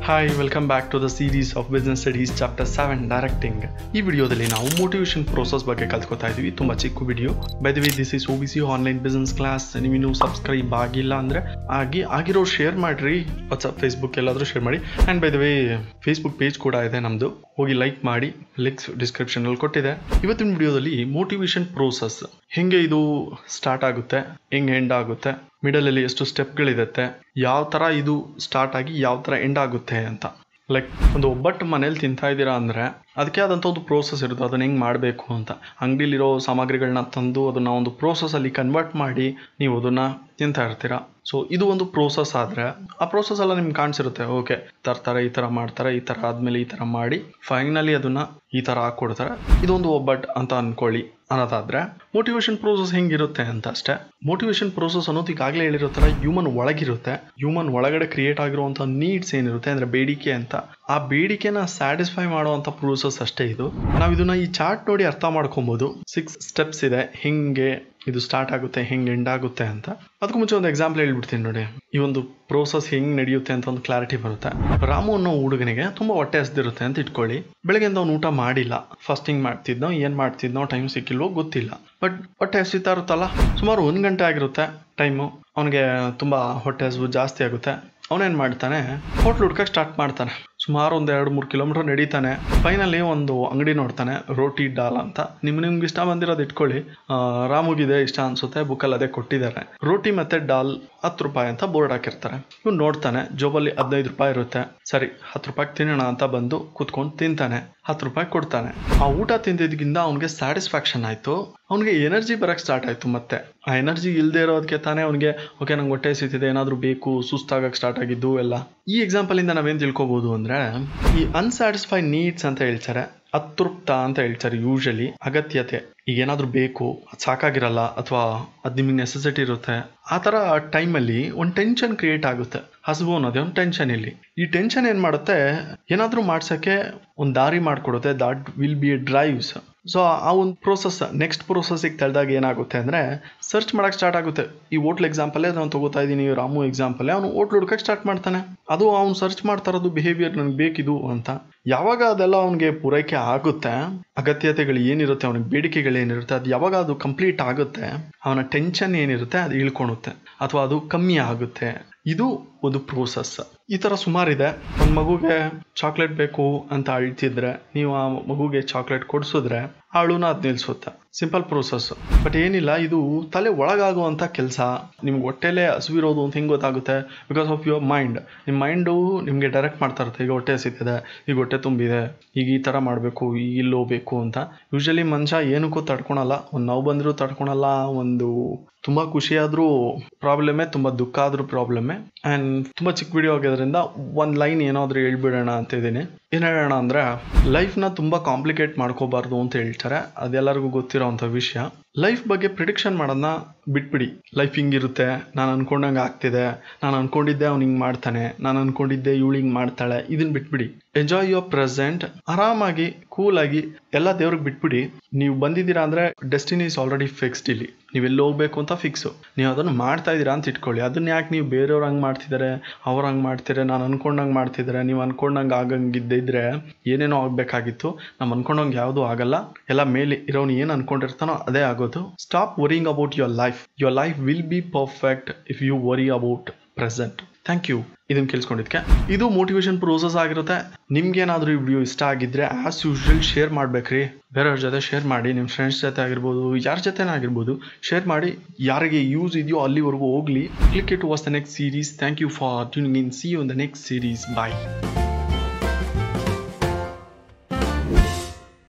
hi welcome back to the series of business studies chapter seven directing ಈ ವಿಡಿಯೋದಲ್ಲಿ ನಾವು motivation process ಬಗ್ಗೆ ಕಲ್ತ್ಕೊತಾ ಇದೀವಿ ತುಂಬಾ ಚಿಕ್ಕ video by the way this is O B C online business class ನೀವು ಇನ್ನೂ ಸಬ್ಸ್ಕ್ರೈಬ್ ಆಗಿಲ್ಲ ಅಂದ್ರೆ ಆಗಿ ಆಗಿರೋ ಶೇರ್ ಮಾಡ್ರಿ ವಾಟ್ಸಪ್ ಫೇಸ್ಬುಕ್ ಎಲ್ಲಾದರೂ ಶೇರ್ ಮಾಡಿ and by the way Facebook page ಕೂಡ ಇದೆ ನಮ್ಮದು ಹೋಗಿ ಲೈಕ್ ಮಾಡಿ ಲಿಂಕ್ಸ್ ಡಿಸ್ಕ್ರಿಪ್ಷನಲ್ಲಿ ಕೊಟ್ಟಿದೆ ಇವತ್ತಿನ ವಿಡಿಯೋದಲ್ಲಿ ಮೋಟಿವೇಶನ್ ಪ್ರೋಸೆಸ್ ಹೆಂಗೆ ಇದು ಸ್ಟಾರ್ಟ್ ಆಗುತ್ತೆ ಹೆಂಗೆ ಎಂಡ್ ಆಗುತ್ತೆ ಮಿಡಲಲ್ಲಿ ಎಷ್ಟು ಸ್ಟೆಪ್ಗಳಿರುತ್ತೆ ಯಾವ ಥರ ಇದು ಸ್ಟಾರ್ಟ್ ಆಗಿ ಯಾವ ಥರ ಎಂಡ್ ಆಗುತ್ತೆ ಅಂತ ಲೈಕ್ ಒಂದು ಒಬ್ಬಟ್ಟು ಮನೇಲಿ ತಿಂತಾ ಇದ್ದೀರಾ ಅಂದರೆ ಅದಕ್ಕೆ ಆದಂಥ ಒಂದು ಪ್ರೋಸೆಸ್ ಇರುತ್ತೆ ಅದನ್ನ ಹೆಂಗೆ ಮಾಡಬೇಕು ಅಂತ ಅಂಗಡಿಲಿರೋ ಸಾಮಗ್ರಿಗಳನ್ನ ತಂದು ಅದನ್ನು ಒಂದು ಪ್ರೋಸೆಸ್ಸಲ್ಲಿ ಕನ್ವರ್ಟ್ ಮಾಡಿ ನೀವು ಅದನ್ನು ತಿಂತಾ ಇರ್ತೀರಾ ಸೊ ಇದು ಒಂದು ಪ್ರೋಸೆಸ್ ಆದರೆ ಆ ಪ್ರೋಸೆಸ್ ಎಲ್ಲ ನಿಮ್ಗೆ ಕಾಣಿಸಿರುತ್ತೆ ಓಕೆ ತರ್ತಾರೆ ಈ ಥರ ಮಾಡ್ತಾರೆ ಈ ಥರ ಆದಮೇಲೆ ಈ ಥರ ಮಾಡಿ ಫೈನಲಿ ಅದನ್ನು ಈ ಥರ ಹಾಕ್ಕೊಡ್ತಾರೆ ಇದೊಂದು ಒಬ್ಬಟ್ಟು ಅಂತ ಅಂದ್ಕೊಳ್ಳಿ ಅನ್ನೋದಾದ್ರೆ ಮೋಟಿವೇಶನ್ ಪ್ರೋಸೆಸ್ ಹೆಂಗಿರುತ್ತೆ ಅಂತ ಅಷ್ಟೇ ಮೋಟಿವೇಶನ್ ಪ್ರೋಸೆಸ್ ಅನ್ನೋದು ಈಗಾಗಲೇ ಹೇಳಿರೋ ಥರ ಹ್ಯೂಮನ್ ಒಳಗಿರುತ್ತೆ ಹ್ಯೂಮನ್ ಒಳಗಡೆ ಕ್ರಿಯೇಟ್ ಆಗಿರುವಂಥ ನೀಡ್ಸ್ ಏನಿರುತ್ತೆ ಅಂದರೆ ಬೇಡಿಕೆ ಅಂತ ಆ ಬೇಡಿಕೆನ ಸ್ಯಾಟಿಸ್ಫೈ ಮಾಡುವಂಥ ಪ್ರೋಸೆಸ್ ಅಷ್ಟೇ ಇದು ನಾವು ಇದನ್ನ ಈ ಚಾರ್ಟ್ ನೋಡಿ ಅರ್ಥ ಮಾಡ್ಕೊಬೋದು ಸಿಕ್ಸ್ ಸ್ಟೆಪ್ಸ್ ಇದೆ ಹೆಂಗೆ ಇದು ಸ್ಟಾರ್ಟ್ ಆಗುತ್ತೆ ಹೆಂಗೆ ಎಂಡ್ ಆಗುತ್ತೆ ಅಂತ ಅದಕ್ಕೂ ಮುಂಚೆ ಒಂದು ಎಕ್ಸಾಂಪಲ್ ಹೇಳ್ಬಿಡ್ತೀನಿ ನೋಡಿ ಈ ಒಂದು ಪ್ರೋಸೆಸ್ ಹೆಂಗೆ ನಡೆಯುತ್ತೆ ಅಂತ ಒಂದು ಕ್ಲಾರಿಟಿ ಬರುತ್ತೆ ರಾಮು ಅನ್ನೋ ಹುಡುಗನಿಗೆ ತುಂಬ ಹೊಟ್ಟೆ ಹಸ್ದಿರುತ್ತೆ ಅಂತ ಇಟ್ಕೊಳ್ಳಿ ಬೆಳಗ್ಗೆಯಿಂದ ಅವ್ನು ಊಟ ಮಾಡಿಲ್ಲ ಫಾಸ್ಟಿಂಗ್ ಮಾಡ್ತಿದ್ನೋ ಏನು ಮಾಡ್ತಿದ್ನೋ ಟೈಮ್ ಸಿಕ್ಕಿಲ್ವೋ ಗೊತ್ತಿಲ್ಲ ಬಟ್ ಹೊಟ್ಟೆ ಹಸಿತಾ ಇರುತ್ತಲ್ಲ ಸುಮಾರು ಒಂದು ಗಂಟೆ ಆಗಿರುತ್ತೆ ಟೈಮು ಅವನಿಗೆ ತುಂಬ ಹೊಟ್ಟೆ ಹಸಿವು ಜಾಸ್ತಿ ಆಗುತ್ತೆ ಅವನೇನು ಮಾಡ್ತಾನೆ ಹೋಟ್ಲ್ ಹುಡ್ಕಕ್ಕೆ ಸ್ಟಾರ್ಟ್ ಮಾಡ್ತಾನೆ ಸುಮಾರು ಒಂದು ಎರಡು ಮೂರು ಕಿಲೋಮೀಟರ್ ನಡೀತಾನೆ ಫೈನಲಿ ಒಂದು ಅಂಗಡಿ ನೋಡ್ತಾನೆ ರೋಟಿ ಡಾಲ್ ಅಂತ ನಿಮ್ ನಿಮ್ಗೆ ಇಷ್ಟ ಬಂದಿರೋದು ಇಟ್ಕೊಳ್ಳಿ ಆ, ರಾಮುಗಿದೆ ಇಷ್ಟ ಅನ್ಸುತ್ತೆ ಬುಕ್ಕಲ್ಲಿ ಅದೇ ಕೊಟ್ಟಿದ್ದಾರೆ ರೋಟಿ ಮತ್ತೆ ಡಾಲ್ ಹತ್ತು ರೂಪಾಯಿ ಅಂತ ಬೋರ್ಡ್ ಹಾಕಿರ್ತಾರೆ ಇವ್ನು ನೋಡ್ತಾನೆ ಜೋಬಲ್ಲಿ ಹದಿನೈದು ರೂಪಾಯಿ ಇರುತ್ತೆ ಸರಿ ಹತ್ತು ರೂಪಾಯಿಗೆ ತಿನ್ನೋಣ ಅಂತ ಬಂದು ಕುತ್ಕೊಂಡು ತಿಂತಾನೆ ಹತ್ತು ರೂಪಾಯಿ ಕೊಡ್ತಾನೆ ಆ ಊಟ ತಿಂದಿದ್ಗಿಂತ ಅವ್ನಿಗೆ ಸ್ಯಾಟಿಸ್ಫ್ಯಾಕ್ಷನ್ ಆಯ್ತು ಅವ್ನಿಗೆ ಎನರ್ಜಿ ಬರಕ್ ಸ್ಟಾರ್ಟ್ ಆಯ್ತು ಮತ್ತೆ ಆ ಎನರ್ಜಿ ಇಲ್ಲದೆ ಇರೋದಕ್ಕೆ ತಾನೇ ಅವ್ನಿಗೆ ಓಕೆ ನಂಗೆ ಹೊಟ್ಟೆ ಸಿಗ್ತಿದೆ ಏನಾದರೂ ಬೇಕು ಸುಸ್ತಾಗಕ್ಕೆ ಸ್ಟಾರ್ಟ್ ಆಗಿದ್ದು ಎಲ್ಲ ಈ ಎಕ್ಸಾಂಪಲ್ ಇಂದ ನಾವೇನ್ ತಿಳ್ಕೊಬಹುದು ಅಂದ್ರೆ ಈ ಅನ್ಸ್ಯಾಟಿಸ್ಫೈ ನೀಡ್ಸ್ ಅಂತ ಹೇಳ್ತಾರೆ ಅತೃಪ್ತ ಅಂತ ಹೇಳ್ತಾರೆ ಯೂಶಲಿ ಅಗತ್ಯತೆ ಈಗ ಏನಾದರೂ ಬೇಕು ಅದು ಸಾಕಾಗಿರಲ್ಲ ಅಥವಾ ಅದು ನಿಮಗೆ ನೆಸೆಸಿಟಿ ಇರುತ್ತೆ ಆ ಥರ ಟೈಮಲ್ಲಿ ಒಂದು ಟೆನ್ಷನ್ ಕ್ರಿಯೇಟ್ ಆಗುತ್ತೆ ಹಸಿವು ಅನ್ನೋದೇ ಒಂದು ಟೆನ್ಷನ್ ಇಲ್ಲಿ ಈ ಟೆನ್ಷನ್ ಏನು ಮಾಡುತ್ತೆ ಏನಾದರೂ ಮಾಡ್ಸೋಕ್ಕೆ ಒಂದು ದಾರಿ ಮಾಡಿಕೊಡುತ್ತೆ that will be a drives so ಆ ಒಂದು ಪ್ರೋಸೆಸ್ ನೆಕ್ಸ್ಟ್ ಪ್ರೋಸೆಸ್ಸಿಗೆ ತಳೆದಾಗ ಏನಾಗುತ್ತೆ ಅಂದರೆ ಸರ್ಚ್ ಮಾಡಕ್ಕೆ ಸ್ಟಾರ್ಟ್ ಆಗುತ್ತೆ ಈ ಹೋಟ್ಲ್ ಎಕ್ಸಾಂಪಲ್ಲೇ ನಾನು ತಗೋತಾ ಇದ್ದೀನಿ ರಾಮು ಎಕ್ಸಾಂಪಲ್ಲೇ ಅವನು ಹೋಟ್ಲ್ ಹುಡ್ಕಕ್ಕೆ ಸ್ಟಾರ್ಟ್ ಮಾಡ್ತಾನೆ ಅದು ಅವ್ನು ಸರ್ಚ್ ಮಾಡ್ತಾ ಇರೋದು ಬಿಹೇವಿಯರ್ ನನಗೆ ಬೇಕಿದು ಅಂತ ಯಾವಾಗ ಅದೆಲ್ಲ ಅವನಿಗೆ ಪೂರೈಕೆ ಆಗುತ್ತೆ ಅಗತ್ಯತೆಗಳು ಏನಿರುತ್ತೆ ಅವನಿಗೆ ಬೇಡಿಕೆಗಳು ಏನಿರುತ್ತೆ ಅದು ಯಾವಾಗ ಅದು ಕಂಪ್ಲೀಟ್ ಆಗುತ್ತೆ ಅವನ ಟೆನ್ಷನ್ ಏನಿರುತ್ತೆ ಅದು ಇಳ್ಕೊಳುತ್ತೆ ಅಥವಾ ಅದು ಕಮ್ಮಿ ಆಗುತ್ತೆ ಇದು ಒಂದು ಪ್ರೋಸೆಸ್ ಈ ಥರ ಸುಮಾರಿದೆ ಒಂದು ಮಗುಗೆ ಚಾಕ್ಲೇಟ್ ಬೇಕು ಅಂತ ಅಳ್ತಿದ್ರೆ ನೀವು ಆ ಮಗುಗೆ ಚಾಕ್ಲೇಟ್ ಕೊಡಿಸಿದ್ರೆ ಆ ಅಳುನ ಅದು ನಿಲ್ಲಿಸುತ್ತೆ ಸಿಂಪಲ್ ಪ್ರೋಸೆಸ್ ಬಟ್ ಏನಿಲ್ಲ ಇದು ತಲೆ ಒಳಗಾಗುವಂಥ ಕೆಲಸ ನಿಮ್ಗೆ ಹೊಟ್ಟೆಲೇ ಹಸುವಿರೋದು ಅಂತ ಹೆಂಗೆ ಗೊತ್ತಾಗುತ್ತೆ ಬಿಕಾಸ್ ಆಫ್ ಯುವರ್ ಮೈಂಡ್ ನಿಮ್ಮ ಮೈಂಡು ನಿಮಗೆ ಡೈರೆಕ್ಟ್ ಮಾಡ್ತಾ ಇರುತ್ತೆ ಈಗ ಹೊಟ್ಟೆ ಹಸಿತಿದೆ ಈಗ ಹೊಟ್ಟೆ ತುಂಬಿದೆ ಈಗ ಈ ಥರ ಮಾಡಬೇಕು ಈಗ ಇಲ್ಲಿ ಹೋಗ್ಬೇಕು ಅಂತ ಯೂಶಲಿ ಮನುಷ್ಯ ಏನಕ್ಕೂ ತಡ್ಕೊಳಲ್ಲ ಒಂದು ನೋವು ಬಂದರೂ ತಡ್ಕೊಳಲ್ಲ ಒಂದು ತುಂಬ ಖುಷಿಯಾದರೂ ಪ್ರಾಬ್ಲಮ್ಮೇ ತುಂಬ ದುಃಖ ಆದರೂ ಪ್ರಾಬ್ಲಮ್ಮೇ ಆ್ಯಂಡ್ ತುಂಬ ಚಿಕ್ಕ ವಿಡಿಯೋ ಆಗಿರೋದ್ರಿಂದ ಒಂದು ಲೈನ್ ಏನಾದರೂ ಹೇಳ್ಬಿಡೋಣ ಅಂತ ಇದ್ದೀನಿ ಏನು ಹೇಳೋಣ ಅಂದರೆ ಲೈಫ್ನ ತುಂಬ ಕಾಂಪ್ಲಿಕೇಟ್ ಮಾಡ್ಕೋಬಾರ್ದು ಅಂತ ಹೇಳ್ತಾರೆ ಅದೆಲ್ಲರಿಗೂ ಗೊತ್ತಿರೋವಂಥ ವಿಷಯ ಲೈಫ್ ಬಗ್ಗೆ ಪ್ರಿಡಿಕ್ಷನ್ ಮಾಡೋದನ್ನ ಬಿಟ್ಬಿಡಿ ಲೈಫ್ ಹಿಂಗಿರುತ್ತೆ ನಾನು ಅನ್ಕೊಂಡಂಗೆ ಆಗ್ತಿದೆ ನಾನು ಅನ್ಕೊಂಡಿದ್ದೆ ಅವ್ನು ಹಿಂಗೆ ಮಾಡ್ತಾನೆ ನಾನು ಅನ್ಕೊಂಡಿದ್ದೆ ಇವಳು ಹಿಂಗೆ ಮಾಡ್ತಾಳೆ ಇದನ್ನ ಬಿಟ್ಬಿಡಿ ಎಂಜಾಯ್ ಯುವರ್ ಪ್ರೆಸೆಂಟ್ ಆರಾಮಾಗಿ ಕೂಲಾಗಿ ಎಲ್ಲ ದೇವ್ರಿಗೆ ಬಿಟ್ಬಿಡಿ ನೀವು ಬಂದಿದ್ದೀರಾ ಅಂದರೆ ಡೆಸ್ಟಿನಿ ಇಸ್ ಆಲ್ರೆಡಿ ಫಿಕ್ಸ್ಡ್ ಇಲ್ಲಿ ನೀವು ಎಲ್ಲಿ ಹೋಗ್ಬೇಕು ಅಂತ ಫಿಕ್ಸು ನೀವು ಅದನ್ನು ಮಾಡ್ತಾ ಇದ್ದೀರಾ ಅಂತ ಇಟ್ಕೊಳ್ಳಿ ಅದನ್ನ ಯಾಕೆ ನೀವು ಬೇರೆಯವ್ರು ಹಂಗೆ ಮಾಡ್ತಿದ್ದಾರೆ ಅವ್ರು ಹಂಗೆ ಮಾಡ್ತಿದ್ದಾರೆ ನಾನು ಅನ್ಕೊಂಡಂಗೆ ಮಾಡ್ತಿದ್ದಾರೆ ನೀವು ಅನ್ಕೊಂಡಂಗೆ ಆಗಂಗಿದ್ದಿದ್ರೆ ಏನೇನೋ ಆಗಬೇಕಾಗಿತ್ತು ನಾವು ಅನ್ಕೊಂಡಂಗೆ ಯಾವುದೂ ಆಗಲ್ಲ ಎಲ್ಲ ಮೇಲೆ ಇರೋನು ಏನು ಅನ್ಕೊಂಡಿರ್ತಾನೋ ಅದೇ ಆಗೋದು stop worrying about your life your life will be perfect if you worry about present thank you ಇದನ್ನು ಕೇಳಿಸ್ಕೊಂಡಿದ್ಕೆ ಇದು ಮೋಟಿವೇಶನ್ ಪ್ರೋಸೆಸ್ ಆಗಿರುತ್ತೆ ನಿಮ್ಗೇನಾದರೂ ಈ ವಿಡಿಯೋ ಇಷ್ಟ ಆಗಿದ್ರೆ ಆಸ್ ಯೂಶುವಲ್ ಶೇರ್ ಮಾಡ್ಬೇಕ್ರಿ ಬೇರೆಯವ್ರ ಜೊತೆ ಶೇರ್ ಮಾಡಿ ನಿಮ್ಮ ಫ್ರೆಂಡ್ಸ್ ಜೊತೆ ಆಗಿರ್ಬೋದು ಯಾರ ಜೊತೆನೇ ಆಗಿರ್ಬೋದು ಶೇರ್ ಮಾಡಿ ಯಾರಿಗೆ ಯೂಸ್ ಇದೆಯೋ ಅಲ್ಲಿವರೆಗೂ ಹೋಗ್ಲಿ click it was the next series thank you for tuning in see you in the next series bye